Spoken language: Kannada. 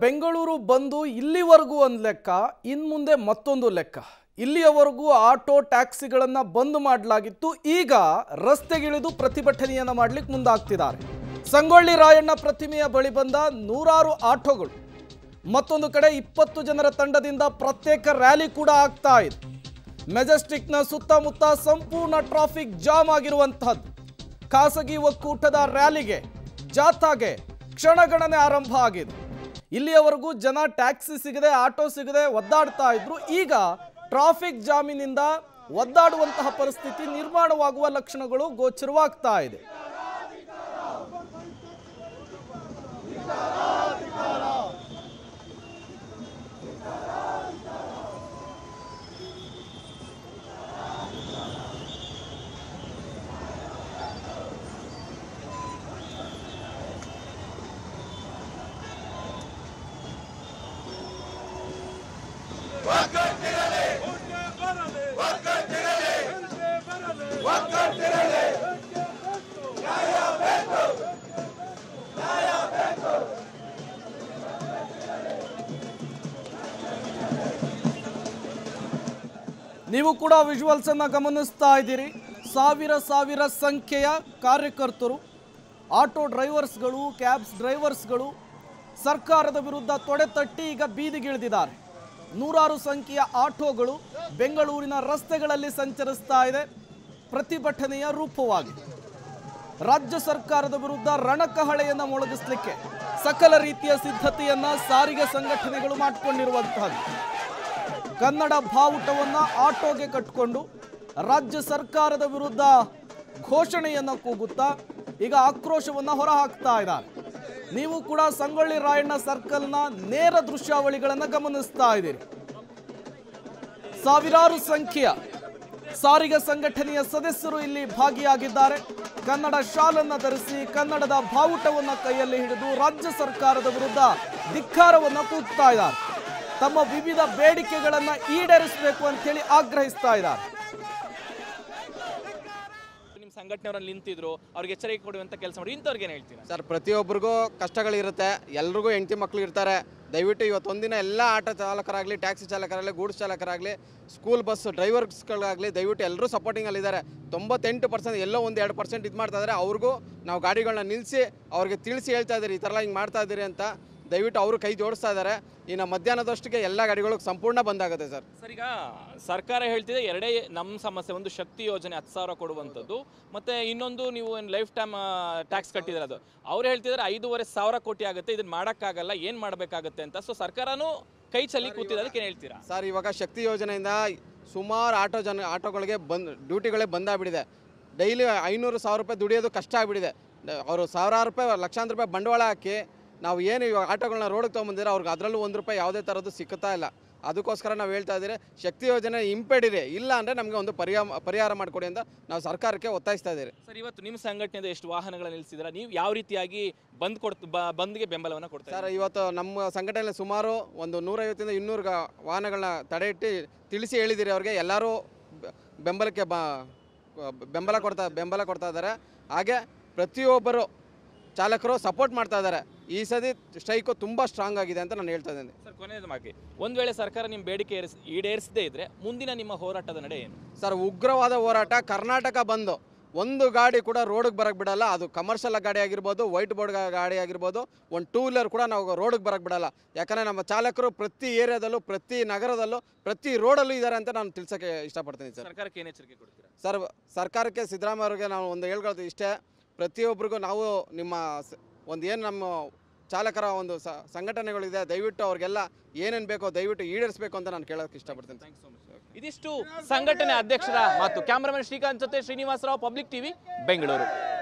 ಬೆಂಗಳೂರು ಬಂದು ಇಲ್ಲಿವರೆಗೂ ಒಂದು ಲೆಕ್ಕ ಇನ್ನು ಮುಂದೆ ಮತ್ತೊಂದು ಲೆಕ್ಕ ಇಲ್ಲಿಯವರೆಗೂ ಆಟೋ ಟ್ಯಾಕ್ಸಿಗಳನ್ನು ಬಂದ್ ಮಾಡಲಾಗಿತ್ತು ಈಗ ರಸ್ತೆಗಿಳಿದು ಪ್ರತಿಭಟನೆಯನ್ನು ಮಾಡಲಿಕ್ಕೆ ಮುಂದಾಗ್ತಿದ್ದಾರೆ ಸಂಗೊಳ್ಳಿ ರಾಯಣ್ಣ ಪ್ರತಿಮೆಯ ಬಳಿ ಬಂದ ನೂರಾರು ಆಟೋಗಳು ಮತ್ತೊಂದು ಕಡೆ ಇಪ್ಪತ್ತು ಜನರ ತಂಡದಿಂದ ಪ್ರತ್ಯೇಕ ರ್ಯಾಲಿ ಕೂಡ ಆಗ್ತಾ ಇದೆ ಮೆಜೆಸ್ಟಿಕ್ನ ಸುತ್ತಮುತ್ತ ಸಂಪೂರ್ಣ ಟ್ರಾಫಿಕ್ ಜಾಮ್ ಆಗಿರುವಂತಹದ್ದು ಖಾಸಗಿ ಒಕ್ಕೂಟದ ರ್ಯಾಲಿಗೆ ಜಾಥಾಗೆ ಕ್ಷಣಗಣನೆ ಆರಂಭ ಆಗಿದೆ ಇಲ್ಲಿಯವರೆಗೂ ಜನ ಟ್ಯಾಕ್ಸಿ ಸಿಗದೆ ಆಟೋ ಸಿಗದೆ ಒದ್ದಾಡ್ತಾ ಇದ್ರು ಈಗ ಟ್ರಾಫಿಕ್ ಜಾಮಿನಿಂದ ಒದ್ದಾಡುವಂತಹ ಪರಿಸ್ಥಿತಿ ನಿರ್ಮಾಣವಾಗುವ ಲಕ್ಷಣಗಳು ಗೋಚರವಾಗ್ತಾ ಇದೆ ನೀವು ಕೂಡ ವಿಜುವಲ್ಸ್ ಅನ್ನ ಗಮನಿಸ್ತಾ ಇದ್ದೀರಿ ಸಾವಿರ ಸಾವಿರ ಸಂಖ್ಯೆಯ ಕಾರ್ಯಕರ್ತರು ಆಟೋ ಡ್ರೈವರ್ಸ್ಗಳು ಕ್ಯಾಬ್ಸ್ ಡ್ರೈವರ್ಸ್ಗಳು ಸರ್ಕಾರದ ವಿರುದ್ಧ ತೊಡೆ ತಟ್ಟಿ ಈಗ ಬೀದಿಗಿಳಿದಿದ್ದಾರೆ ನೂರಾರು ಸಂಖ್ಯೆಯ ಆಟೋಗಳು ಬೆಂಗಳೂರಿನ ರಸ್ತೆಗಳಲ್ಲಿ ಸಂಚರಿಸ್ತಾ ಇದೆ ಪ್ರತಿಭಟನೆಯ ರೂಪವಾಗಿದೆ ರಾಜ್ಯ ಸರ್ಕಾರದ ವಿರುದ್ಧ ರಣಕಹಳೆಯನ್ನು ಮೊಳಗಿಸಲಿಕ್ಕೆ ಸಕಲ ರೀತಿಯ ಸಿದ್ಧತೆಯನ್ನ ಸಾರಿಗೆ ಸಂಘಟನೆಗಳು ಮಾಡಿಕೊಂಡಿರುವಂತಹದ್ದು ಕನ್ನಡ ಬಾವುಟವನ್ನ ಆಟೋಗೆ ಕಟ್ಟಿಕೊಂಡು ರಾಜ್ಯ ಸರ್ಕಾರದ ವಿರುದ್ಧ ಘೋಷಣೆಯನ್ನ ಕೂಗುತ್ತಾ ಈಗ ಆಕ್ರೋಶವನ್ನ ಹೊರಹಾಕ್ತಾ ಇದ್ದಾರೆ ನೀವು ಕೂಡ ಸಂಗೊಳ್ಳಿ ರಾಯಣ್ಣ ಸರ್ಕಲ್ನ ನೇರ ದೃಶ್ಯಾವಳಿಗಳನ್ನು ಗಮನಿಸ್ತಾ ಇದ್ದೀರಿ ಸಾವಿರಾರು ಸಂಖ್ಯೆಯ ಸಾರಿಗೆ ಸಂಘಟನೆಯ ಸದಸ್ಯರು ಇಲ್ಲಿ ಭಾಗಿಯಾಗಿದ್ದಾರೆ ಕನ್ನಡ ಶಾಲನ್ನ ಧರಿಸಿ ಕನ್ನಡದ ಬಾವುಟವನ್ನ ಕೈಯಲ್ಲಿ ಹಿಡಿದು ರಾಜ್ಯ ಸರ್ಕಾರದ ವಿರುದ್ಧ ಧಿಕ್ಕಾರವನ್ನ ಕೂಗ್ತಾ ಇದ್ದಾರೆ ತಮ್ಮ ವಿವಿಧ ಬೇಡಿಕೆಗಳನ್ನ ಈಡೇರಿಸಬೇಕು ಅಂತೇಳಿ ಆಗ್ರಹಿಸ್ತಾ ಇದ್ದಾರೆ ನಿಮ್ಮ ಸಂಘಟನೆಯವರಲ್ಲಿ ನಿಂತಿದ್ರು ಅವ್ರಿಗೆ ಎಚ್ಚರಿಕೆ ಕೊಡುವಂತ ಕೆಲಸ ಮಾಡಿ ಇಂಥವ್ರಿಗೆ ಏನು ಹೇಳ್ತೀರಾ ಸರ್ ಪ್ರತಿಯೊಬ್ಬರಿಗೂ ಕಷ್ಟಗಳಿರುತ್ತೆ ಎಲ್ರಿಗೂ ಹೆಂಡತಿ ಮಕ್ಳು ಇರ್ತಾರೆ ದಯವಿಟ್ಟು ಇವತ್ತೊಂದಿನ ಎಲ್ಲ ಆಟೋ ಚಾಲಕರಾಗಲಿ ಟ್ಯಾಕ್ಸಿ ಚಾಲಕರಾಗಲಿ ಗೂಡ್ಸ್ ಚಾಲಕರಾಗಲಿ ಸ್ಕೂಲ್ ಬಸ್ ಡ್ರೈವರ್ಸ್ಗಳಾಗಲಿ ದಯವಿಟ್ಟು ಎಲ್ಲರೂ ಸಪೋರ್ಟಿಂಗಲ್ಲಿದ್ದಾರೆ ತೊಂಬತ್ತೆಂಟು ಪರ್ಸೆಂಟ್ ಎಲ್ಲೋ ಒಂದು ಎರಡು ಪರ್ಸೆಂಟ್ ಇದು ಮಾಡ್ತಾ ಇದ್ದಾರೆ ಅವ್ರಿಗೂ ನಾವು ಗಾಡಿಗಳನ್ನ ನಿಲ್ಲಿಸಿ ಅವ್ರಿಗೆ ತಿಳಿಸಿ ಹೇಳ್ತಾ ಇದ್ದೀರಿ ಈ ಥರ ಹಿಂಗೆ ಮಾಡ್ತಾ ಇದ್ದೀರಿ ಅಂತ ದಯವಿಟ್ಟು ಅವರು ಕೈ ಜೋಡಿಸ್ತಾ ಇದ್ದಾರೆ ಇನ್ನು ಮಧ್ಯಾಹ್ನದಷ್ಟಿಗೆ ಎಲ್ಲ ಗಾಡಿಗಳು ಸಂಪೂರ್ಣ ಬಂದಾಗುತ್ತೆ ಸರ್ ಸರ್ ಈಗ ಸರ್ಕಾರ ಹೇಳ್ತಿದೆ ಎರಡೇ ನಮ್ಮ ಸಮಸ್ಯೆ ಒಂದು ಶಕ್ತಿ ಯೋಜನೆ ಹತ್ತು ಸಾವಿರ ಕೊಡುವಂಥದ್ದು ಮತ್ತೆ ಇನ್ನೊಂದು ನೀವು ಏನು ಲೈಫ್ ಟೈಮ್ ಟ್ಯಾಕ್ಸ್ ಕಟ್ಟಿದ್ರೆ ಅದು ಅವ್ರು ಹೇಳ್ತಿದ್ದಾರೆ ಐದೂವರೆ ಸಾವಿರ ಕೋಟಿ ಆಗುತ್ತೆ ಇದನ್ನ ಮಾಡೋಕ್ಕಾಗಲ್ಲ ಏನು ಮಾಡಬೇಕಾಗುತ್ತೆ ಅಂತ ಸೊ ಸರ್ಕಾರನೂ ಕೈ ಚಲ್ಲಿ ಕೂತಿದೆ ಅದಕ್ಕೆ ಏನು ಹೇಳ್ತೀರಾ ಸರ್ ಇವಾಗ ಶಕ್ತಿ ಯೋಜನೆಯಿಂದ ಸುಮಾರು ಆಟೋ ಜನ ಆಟೋಗಳಿಗೆ ಬಂದ್ ಡ್ಯೂಟಿಗಳೇ ಬಂದಾಗ್ಬಿಟ್ಟಿದೆ ಡೈಲಿ ಐನೂರು ಸಾವಿರ ರೂಪಾಯಿ ದುಡಿಯೋದು ಕಷ್ಟ ಆಗಿಬಿಟ್ಟಿದೆ ಅವರು ಸಾವಿರಾರು ರೂಪಾಯಿ ಲಕ್ಷಾಂತರ ರೂಪಾಯಿ ಬಂಡವಾಳ ಹಾಕಿ ನಾವು ಏನು ಇವಾಗ ಆಟೋಗಳನ್ನ ರೋಡಿಗೆ ತೊಗೊಂಬಂದಿರೋ ಅವ್ರಿಗೆ ಅದರಲ್ಲೂ ಒಂದು ರೂಪಾಯಿ ಯಾವುದೇ ಥರದ್ದು ಸಿಗ್ತಾ ಇಲ್ಲ ಅದಕ್ಕೋಸ್ಕರ ನಾವು ಹೇಳ್ತಾ ಇದ್ದೀರಿ ಶಕ್ತಿ ಯೋಜನೆ ಹಿಂಪೆಡಿರಿ ಇಲ್ಲ ಅಂದರೆ ನಮಗೆ ಒಂದು ಪರಿಹಾರ ಪರಿಹಾರ ಮಾಡಿಕೊಡಿ ಅಂತ ನಾವು ಸರ್ಕಾರಕ್ಕೆ ಒತ್ತಾಯಿಸ್ತಾ ಇದ್ದೀರಿ ಸರ್ ಇವತ್ತು ನಿಮ್ಮ ಸಂಘಟನೆಯಿಂದ ಎಷ್ಟು ವಾಹನಗಳ ನಿಲ್ಲಿಸಿದ್ರ ನೀವು ಯಾವ ರೀತಿಯಾಗಿ ಬಂದ್ ಕೊಡ್ತ ಬ- ಬಂದ್ಗೆ ಬೆಂಬಲವನ್ನು ಕೊಡ್ತಾ ಸರ್ ಇವತ್ತು ನಮ್ಮ ಸಂಘಟನೆಯಲ್ಲಿ ಸುಮಾರು ಒಂದು ನೂರೈವತ್ತಿಂದ ಇನ್ನೂರು ಗಾ- ವಾಹನಗಳನ್ನ ತಡೆ ಇಟ್ಟು ತಿಳಿಸಿ ಹೇಳಿದ್ದೀರಿ ಅವ್ರಿಗೆ ಎಲ್ಲರೂ ಬೆ- ಬೆಂಬಲಕ್ಕೆ ಬ ಬೆಂಬಲ ಕೊಡ್ತಾ ಬೆಂಬಲ ಕೊಡ್ತಾ ಇದ್ದಾರೆ ಹಾಗೆ ಪ್ರತಿಯೊಬ್ಬರು ಚಾಲಕರು ಸಪೋರ್ಟ್ ಮಾಡ್ತಾ ಇದ್ದಾರೆ ಈ ಸತಿ ಸ್ಟ್ರೈಕು ತುಂಬ ಸ್ಟ್ರಾಂಗ್ ಆಗಿದೆ ಅಂತ ನಾನು ಹೇಳ್ತಾ ಇದ್ದೀನಿ ಸರ್ ಕೊನೆಯದು ಮಾಗಿ ಒಂದು ವೇಳೆ ಸರ್ಕಾರ ನಿಮ್ಮ ಬೇಡಿಕೆ ಏರಿಸ್ ಈಡೇರಿಸದೇ ಇದ್ರೆ ಮುಂದಿನ ನಿಮ್ಮ ಹೋರಾಟದ ನಡೆ ಏನು ಸರ್ ಉಗ್ರವಾದ ಹೋರಾಟ ಕರ್ನಾಟಕ ಬಂದು ಒಂದು ಗಾಡಿ ಕೂಡ ರೋಡಿಗೆ ಬರಕ್ಕೆ ಬಿಡಲ್ಲ ಅದು ಕಮರ್ಷಿಯಲ್ ಗಾಡಿ ಆಗಿರ್ಬೋದು ವೈಟ್ ಬೋರ್ಡ್ ಗಾಡಿ ಆಗಿರ್ಬೋದು ಒಂದು ಟೂ ವೀಲರ್ ಕೂಡ ನಾವು ರೋಡಿಗೆ ಬರಕ್ಕೆ ಬಿಡಲ್ಲ ಯಾಕಂದರೆ ನಮ್ಮ ಚಾಲಕರು ಪ್ರತಿ ಏರಿಯಾದಲ್ಲೂ ಪ್ರತಿ ನಗರದಲ್ಲೂ ಪ್ರತಿ ರೋಡಲ್ಲೂ ಇದ್ದಾರೆ ಅಂತ ನಾನು ತಿಳ್ಸೋಕ್ಕೆ ಇಷ್ಟಪಡ್ತೀನಿ ಸರ್ ಸರ್ಕಾರಕ್ಕೆ ಏನು ಎಚ್ಚರಿಕೆ ಕೊಡ್ತೀರಾ ಸರ್ ಸರ್ಕಾರಕ್ಕೆ ಸಿದ್ದರಾಮಯ್ಯ ಅವರಿಗೆ ನಾವು ಒಂದು ಹೇಳ್ಕೊಳ್ಳೋದು ಇಷ್ಟೇ ಪ್ರತಿಯೊಬ್ಬರಿಗೂ ನಾವು ನಿಮ್ಮ ಸ- ಒಂದು ಏನು ನಮ್ಮ ಚಾಲಕರ ಒಂದು ಸ ಸಂಘಟನೆಗಳಿದೆ ದಯವಿಟ್ಟು ಅವ್ರಿಗೆಲ್ಲ ಏನೇನು ಬೇಕೋ ದಯವಿಟ್ಟು ಈಡೇರಿಸಬೇಕು ಅಂತ ನಾನು ಕೇಳೋಕ್ಕೆ ಇಷ್ಟಪಡ್ತೀನಿ ಥ್ಯಾಂಕ್ಸ್ ಸೊ ಮಚ್ ಇದಿಷ್ಟು ಸಂಘಟನೆ ಅಧ್ಯಕ್ಷರ ಮಾತು ಕ್ಯಾಮ್ರಾಮನ್ ಶ್ರೀಕಾಂತ್ ಜೊತೆ ಶ್ರೀನಿವಾಸರಾವ್ ಪಬ್ಲಿಕ್ ಟಿವಿ ಬೆಂಗಳೂರು